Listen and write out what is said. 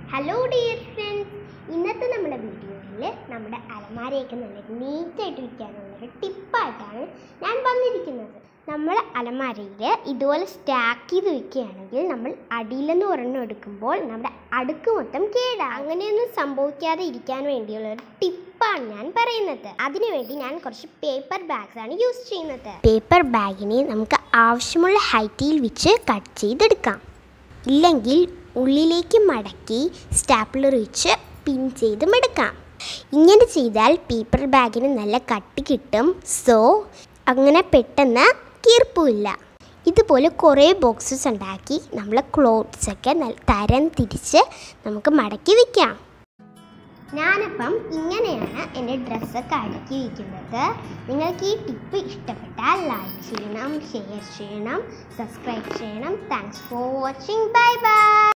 hello dear friends ഇന്നത്തെ നമ്മുടെ വീഡിയോയിൽ നമ്മുടെ അലമാരയൊക്കെ നല്ല നീറ്റായിട്ട് ഇരിക്കാനുള്ള ഒരു ടിപ്പായിട്ടാണ് ഞാൻ വന്നിരിക്കുന്നത് നമ്മൾ അലമാരയിൽ ഇതുപോലെ സ്റ്റാക്ക് ചെയ്ത് വെക്കുകയാണെങ്കിൽ നമ്മൾ അടിയിലെന്ന് ഒരെണ്ണം എടുക്കുമ്പോൾ നമ്മുടെ അടുക്ക് മൊത്തം കേടാ അങ്ങനെയൊന്നും സംഭവിക്കാതെ ഇരിക്കാൻ വേണ്ടിയുള്ള ഒരു ടിപ്പാണ് ഞാൻ പറയുന്നത് അതിനുവേണ്ടി ഞാൻ കുറച്ച് പേപ്പർ ബാഗ്സ് ആണ് യൂസ് ചെയ്യുന്നത് പേപ്പർ ബാഗിനെ നമുക്ക് ആവശ്യമുള്ള ഹൈറ്റിൽ വെച്ച് കട്ട് ചെയ്തെടുക്കാം ഇല്ലെങ്കിൽ ഉള്ളിലേക്ക് മടക്കി സ്റ്റാപ്ലർ വെച്ച് പിൻ ചെയ്തും എടുക്കാം ഇങ്ങനെ ചെയ്താൽ പേപ്പർ ബാഗിന് നല്ല കട്ടി കിട്ടും സോ അങ്ങനെ പെട്ടെന്ന് കീർപ്പുമില്ല ഇതുപോലെ കുറേ ബോക്സസ് ഉണ്ടാക്കി നമ്മളെ ക്ലോത്ത്സൊക്കെ നല്ല തരം തിരിച്ച് നമുക്ക് മടക്കി വയ്ക്കാം ഞാനപ്പം ഇങ്ങനെയാണ് എൻ്റെ ഡ്രസ്സൊക്കെ അടുക്കി വയ്ക്കുന്നത് നിങ്ങൾക്ക് ഈ ടിപ്പ് ഇഷ്ടപ്പെട്ടാൽ ലൈക്ക് ചെയ്യണം ഷെയർ ചെയ്യണം സബ്സ്ക്രൈബ് ചെയ്യണം thanks for watching bye by